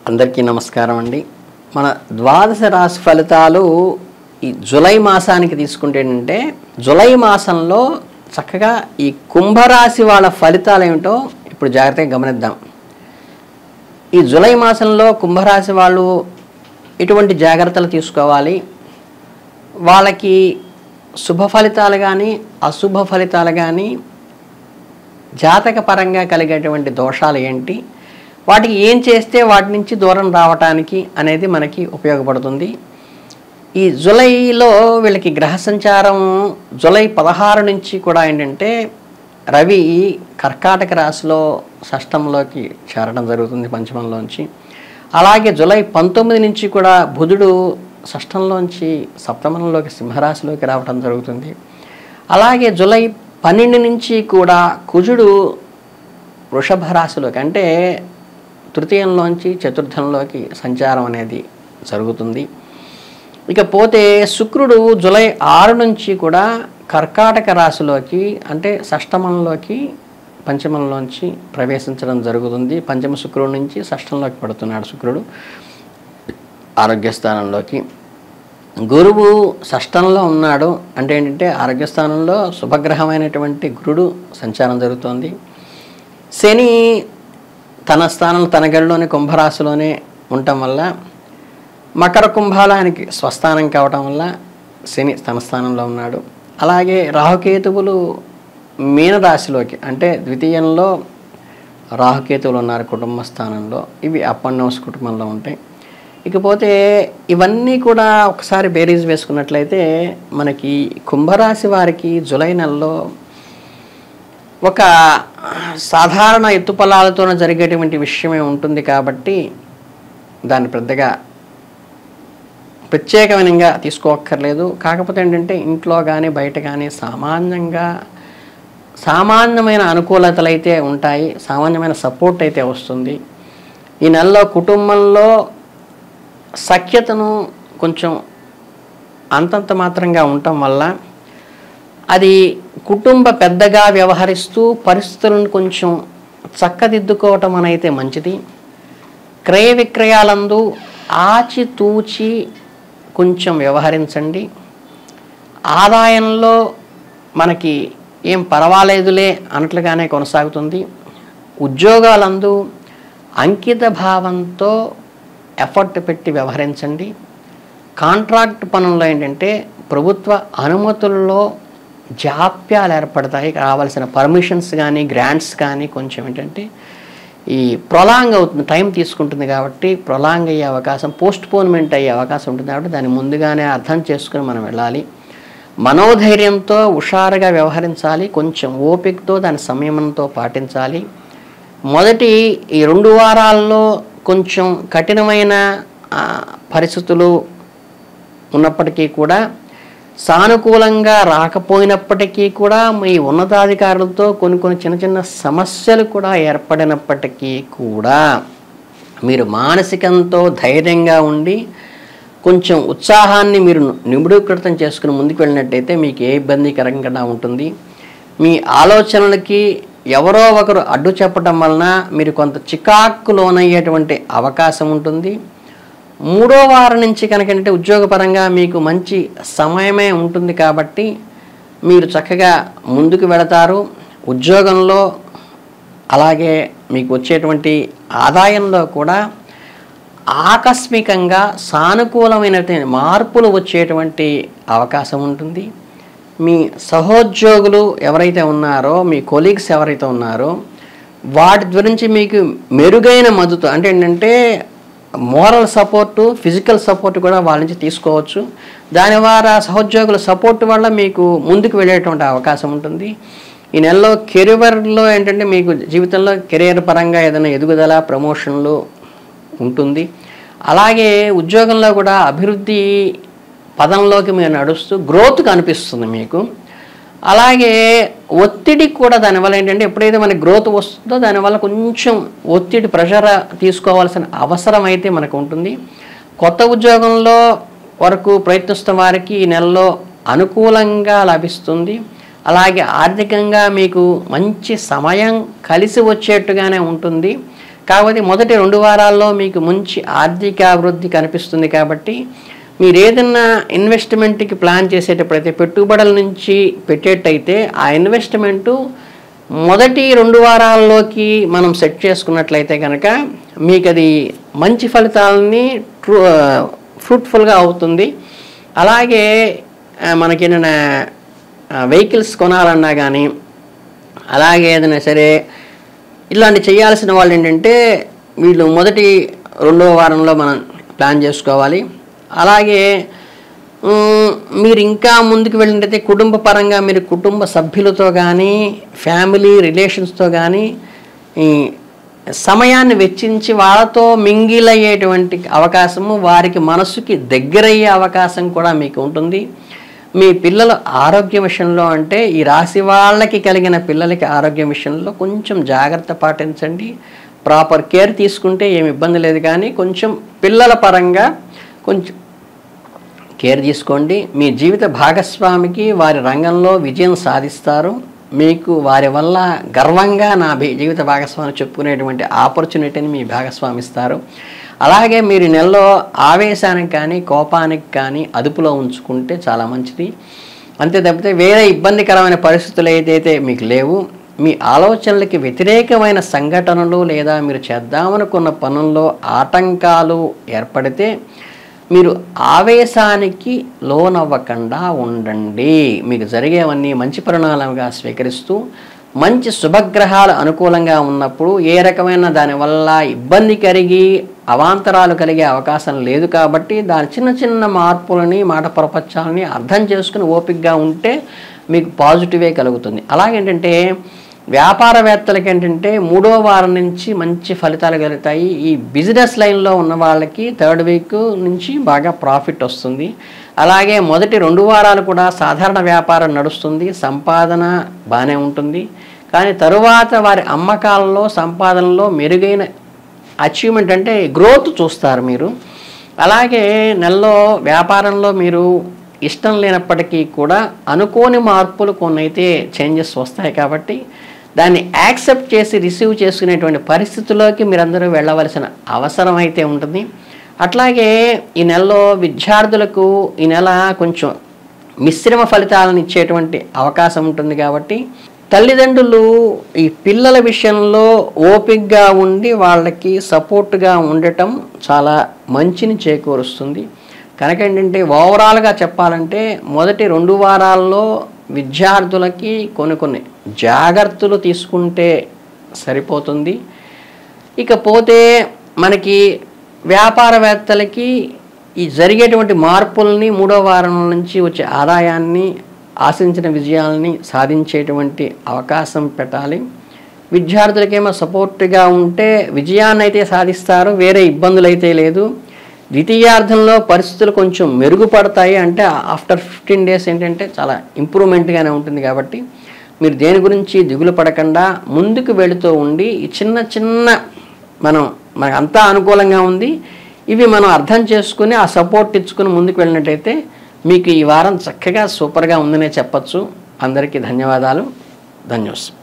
అందరికీ నమస్కారం అండి మన ద్వాదశ రాశి ఫలితాలు ఈ జులై మాసానికి తీసుకుంటే ఏంటంటే జులై మాసంలో చక్కగా ఈ కుంభరాశి వాళ్ళ ఫలితాలు ఏమిటో ఇప్పుడు జాగ్రత్తగా గమనిద్దాం ఈ జులై మాసంలో కుంభరాశి వాళ్ళు ఎటువంటి జాగ్రత్తలు తీసుకోవాలి వాళ్ళకి శుభ ఫలితాలు కానీ అశుభ ఫలితాలు కానీ జాతక పరంగా కలిగేటువంటి దోషాలు ఏంటి వాటికి ఏం చేస్తే వాటి నుంచి దూరం రావటానికి అనేది మనకి ఉపయోగపడుతుంది ఈ జులైలో వీళ్ళకి గ్రహ సంచారం జులై పదహారు నుంచి కూడా ఏంటంటే రవి కర్కాటక రాశిలో షష్టంలోకి చేరడం జరుగుతుంది పంచమంలోంచి అలాగే జులై పంతొమ్మిది నుంచి కూడా బుధుడు షష్టంలోంచి సప్తమంలోకి సింహరాశిలోకి రావడం జరుగుతుంది అలాగే జులై పన్నెండు నుంచి కూడా కుజుడు వృషభ రాశిలోకి అంటే తృతీయంలోంచి చతుర్థంలోకి సంచారం అనేది జరుగుతుంది ఇకపోతే శుక్రుడు జులై ఆరు నుంచి కూడా కర్కాటక రాశిలోకి అంటే షష్టమంలోకి పంచమంలోంచి ప్రవేశించడం జరుగుతుంది పంచమ శుక్రుడు నుంచి షష్టంలోకి పడుతున్నాడు శుక్రుడు ఆరోగ్య స్థానంలోకి గురువు షష్టంలో ఉన్నాడు అంటే ఏంటంటే ఆరోగ్య స్థానంలో శుభగ్రహమైనటువంటి గురుడు సంచారం జరుగుతోంది శని తన స్థానం తన గడిలోనే కుంభరాశిలోనే ఉండటం వల్ల మకర కుంభాలు ఆయనకి స్వస్థానం కావటం వల్ల శని తన స్థానంలో ఉన్నాడు అలాగే రాహుకేతువులు మీనరాశిలోకి అంటే ద్వితీయంలో రాహుకేతువులు ఉన్నారు కుటుంబ స్థానంలో ఇవి అప్ అండ్ డౌన్స్ కుటుంబంలో ఉంటాయి ఇకపోతే ఇవన్నీ కూడా ఒకసారి బేరీజ్ వేసుకున్నట్లయితే మనకి కుంభరాశి వారికి జులై నెలలో ఒక సాధారణ ఎత్తుపలాలతో జరిగేటువంటి విషయమే ఉంటుంది కాబట్టి దాన్ని పెద్దగా ప్రత్యేకమైనగా తీసుకోక్కర్లేదు కాకపోతే ఏంటంటే ఇంట్లో కానీ బయట కానీ సామాన్యంగా సామాన్యమైన అనుకూలతలు అయితే ఉంటాయి సామాన్యమైన సపోర్ట్ అయితే వస్తుంది ఈ నెలలో కుటుంబంలో సఖ్యతను కొంచెం అంతంత మాత్రంగా ఉండటం వల్ల అది కుటుంబ పెద్దగా వ్యవహరిస్తూ పరిస్థితులను కొంచెం చక్కదిద్దుకోవటం అనైతే మంచిది క్రయ విక్రయాలందు ఆచితూచి కొంచెం వ్యవహరించండి ఆదాయంలో మనకి ఏం పర్వాలేదులే అన్నట్లుగానే కొనసాగుతుంది ఉద్యోగాలందు అంకిత భావంతో ఎఫర్ట్ పెట్టి వ్యవహరించండి కాంట్రాక్ట్ పనుల్లో ఏంటంటే ప్రభుత్వ అనుమతుల్లో జాప్యాలు ఏర్పడతాయి కావాల్సిన పర్మిషన్స్ కానీ గ్రాంట్స్ కానీ కొంచెం ఏంటంటే ఈ ప్రొలాంగ్ అవుతుంది టైం తీసుకుంటుంది కాబట్టి ప్రొలాంగ్ అయ్యే అవకాశం పోస్ట్ పోన్మెంట్ అయ్యే అవకాశం ఉంటుంది కాబట్టి దాన్ని ముందుగానే అర్థం చేసుకుని మనం వెళ్ళాలి మనోధైర్యంతో హుషారుగా వ్యవహరించాలి కొంచెం ఓపికతో దాని సంయమనంతో పాటించాలి మొదటి ఈ రెండు వారాల్లో కొంచెం కఠినమైన ఆ, పరిస్థితులు ఉన్నప్పటికీ కూడా సానుకూలంగా రాకపోయినప్పటికీ కూడా మీ ఉన్నతాధికారులతో కొన్ని కొన్ని చిన్న చిన్న సమస్యలు కూడా ఏర్పడినప్పటికీ కూడా మీరు మానసికంతో ధైర్యంగా ఉండి కొంచెం ఉత్సాహాన్ని మీరు నిబుడీకృతం చేసుకుని ముందుకు వెళ్ళినట్టయితే మీకు ఏ ఇబ్బందికరంగా ఉంటుంది మీ ఆలోచనలకి ఎవరో ఒకరు అడ్డు చెప్పడం వలన మీరు కొంత చికాకు లోనయ్యేటువంటి అవకాశం ఉంటుంది మూడో వారం నుంచి కనుక ఏంటంటే ఉద్యోగపరంగా మీకు మంచి సమయమే ఉంటుంది కాబట్టి మీరు చక్కగా ముందుకు వెళతారు ఉద్యోగంలో అలాగే మీకు వచ్చేటువంటి ఆదాయంలో కూడా ఆకస్మికంగా సానుకూలమైనటువంటి మార్పులు వచ్చేటువంటి అవకాశం ఉంటుంది మీ సహోద్యోగులు ఎవరైతే ఉన్నారో మీ కొలీగ్స్ ఎవరైతే ఉన్నారో వాటి గురించి మీకు మెరుగైన మద్దతు అంటే ఏంటంటే మోరల్ సపోర్టు ఫిజికల్ సపోర్ట్ కూడా వాళ్ళ నుంచి తీసుకోవచ్చు దాని ద్వారా సహోద్యోగుల సపోర్ట్ వల్ల మీకు ముందుకు వెళ్ళేటువంటి అవకాశం ఉంటుంది ఈ నెలలో కెరియర్లో ఏంటంటే మీకు జీవితంలో కెరియర్ పరంగా ఏదైనా ఎదుగుదల ప్రమోషన్లు ఉంటుంది అలాగే ఉద్యోగంలో కూడా అభివృద్ధి పదంలోకి మీరు నడుస్తూ గ్రోత్ కనిపిస్తుంది మీకు అలాగే ఒత్తిడి కూడా దానివల్ల ఏంటంటే ఎప్పుడైతే మనకి గ్రోత్ వస్తుందో దానివల్ల కొంచెం ఒత్తిడి ప్రెషర్ తీసుకోవాల్సిన అవసరం అయితే మనకు ఉంటుంది కొత్త ఉద్యోగంలో వరకు ప్రయత్నిస్తున్న వారికి ఈ నెలలో అనుకూలంగా లభిస్తుంది అలాగే ఆర్థికంగా మీకు మంచి సమయం కలిసి వచ్చేట్టుగానే ఉంటుంది కాకపోతే మొదటి రెండు వారాల్లో మీకు మంచి ఆర్థిక అభివృద్ధి కనిపిస్తుంది కాబట్టి మీరు ఏదన్నా ఇన్వెస్ట్మెంట్కి ప్లాన్ చేసేటప్పుడైతే పెట్టుబడుల నుంచి పెట్టేటైతే ఆ ఇన్వెస్ట్మెంటు మొదటి రెండు వారాల్లోకి మనం సెట్ చేసుకున్నట్లయితే కనుక మీకు అది మంచి ఫలితాలని ట్రూ ఫ్రూట్ఫుల్గా అవుతుంది అలాగే ఆ, మనకి ఏదైనా వెహికల్స్ కొనాలన్నా కానీ అలాగే ఏదైనా సరే ఇలాంటి చేయాల్సిన వాళ్ళు ఏంటంటే వీళ్ళు మొదటి రెండవ వారంలో మనం ప్లాన్ చేసుకోవాలి అలాగే మ్, మీరు ఇంకా ముందుకు వెళ్ళినట్టయితే కుటుంబ పరంగా మీరు కుటుంబ సభ్యులతో కానీ ఫ్యామిలీ రిలేషన్స్తో కానీ ఈ సమయాన్ని వెచ్చించి వాళ్ళతో మింగిల్ అయ్యేటువంటి అవకాశము వారికి మనసుకి దగ్గరయ్యే అవకాశం కూడా మీకు ఉంటుంది మీ పిల్లల ఆరోగ్య విషయంలో అంటే ఈ రాశి వాళ్ళకి కలిగిన పిల్లలకి ఆరోగ్య విషయంలో కొంచెం జాగ్రత్త పాటించండి ప్రాపర్ కేర్ తీసుకుంటే ఏమి ఇబ్బంది లేదు కానీ కొంచెం పిల్లల పరంగా కొంచెం కేర్ తీసుకోండి మీ జీవిత భాగస్వామికి వారి రంగంలో విజయం సాధిస్తారు మీకు వారి వల్ల గర్వంగా నా బి- జీవిత భాగస్వామి చెప్పుకునేటువంటి ఆపర్చునిటీని మీ భాగస్వామి ఇస్తారు అలాగే మీరు ఈ నెలలో ఆవేశానికి కానీ కోపానికి కానీ అదుపులో ఉంచుకుంటే చాలా మంచిది అంతే తప్పితే వేరే ఇబ్బందికరమైన పరిస్థితులు ఏదైతే మీకు లేవు మీ ఆలోచనలకి వ్యతిరేకమైన సంఘటనలు లేదా మీరు చేద్దామనుకున్న పనుల్లో ఆటంకాలు ఏర్పడితే మీరు ఆవేశానికి లోనవ్వకుండా ఉండండి మీకు జరిగేవన్నీ మంచి పరిణామాలుగా స్వీకరిస్తూ మంచి శుభగ్రహాలు అనుకూలంగా ఉన్నప్పుడు ఏ రకమైన దానివల్ల ఇబ్బంది కలిగి అవాంతరాలు కలిగే అవకాశం లేదు కాబట్టి దాని చిన్న చిన్న మార్పులని మాట ప్రపంచాలని అర్థం చేసుకుని ఓపికగా ఉంటే మీకు పాజిటివే కలుగుతుంది అలాగేంటంటే వ్యాపారవేత్తలకి ఏంటంటే మూడో వారం నుంచి మంచి ఫలితాలు కలుగుతాయి ఈ బిజినెస్ లైన్లో ఉన్న వాళ్ళకి థర్డ్ వీక్ నుంచి బాగా ప్రాఫిట్ వస్తుంది అలాగే మొదటి రెండు వారాలు కూడా సాధారణ వ్యాపారం నడుస్తుంది సంపాదన బాగానే ఉంటుంది కానీ తరువాత వారి అమ్మకాలలో సంపాదనలో మెరుగైన అచీవ్మెంట్ అంటే గ్రోత్ చూస్తారు మీరు అలాగే నెలలో వ్యాపారంలో మీరు ఇష్టం లేనప్పటికీ కూడా అనుకోని మార్పులు కొన్ని అయితే చేంజెస్ వస్తాయి కాబట్టి దాన్ని యాక్సెప్ట్ చేసి రిసీవ్ చేసుకునేటువంటి పరిస్థితుల్లోకి మీరందరూ వెళ్ళవలసిన అవసరం అయితే ఉంటుంది అట్లాగే ఈ నెలలో విద్యార్థులకు ఈ నెల కొంచెం మిశ్రమ ఫలితాలను ఇచ్చేటువంటి అవకాశం ఉంటుంది కాబట్టి తల్లిదండ్రులు ఈ పిల్లల విషయంలో ఓపికగా ఉండి వాళ్ళకి సపోర్ట్గా ఉండటం చాలా మంచిని చేకూరుస్తుంది కనుక ఏంటంటే ఓవరాల్గా చెప్పాలంటే మొదటి రెండు వారాల్లో విద్యార్థులకి కొన్ని కొన్ని జాగ్రత్తలు తీసుకుంటే సరిపోతుంది ఇకపోతే మనకి వ్యాపారవేత్తలకి ఈ జరిగేటువంటి మార్పుల్ని మూడో వారం నుంచి వచ్చే ఆదాయాన్ని ఆశించిన విజయాల్ని సాధించేటువంటి అవకాశం పెట్టాలి విద్యార్థులకేమో సపోర్ట్గా ఉంటే విజయాన్ని అయితే సాధిస్తారు వేరే ఇబ్బందులు అయితే లేదు ద్వితీయార్థంలో పరిస్థితులు కొంచెం మెరుగుపడతాయి అంటే ఆఫ్టర్ ఫిఫ్టీన్ డేస్ ఏంటంటే చాలా ఇంప్రూవ్మెంట్గానే ఉంటుంది కాబట్టి మీరు దేని గురించి దిగులు పడకుండా ముందుకు వెళుతూ ఉండి ఈ చిన్న చిన్న మనం మనకు అంతా అనుకూలంగా ఉంది ఇవి మనం అర్థం చేసుకుని ఆ సపోర్ట్ ఇచ్చుకుని ముందుకు వెళ్ళినట్టయితే మీకు ఈ వారం చక్కగా సూపర్గా ఉందనే చెప్పచ్చు అందరికీ ధన్యవాదాలు ధన్యోస్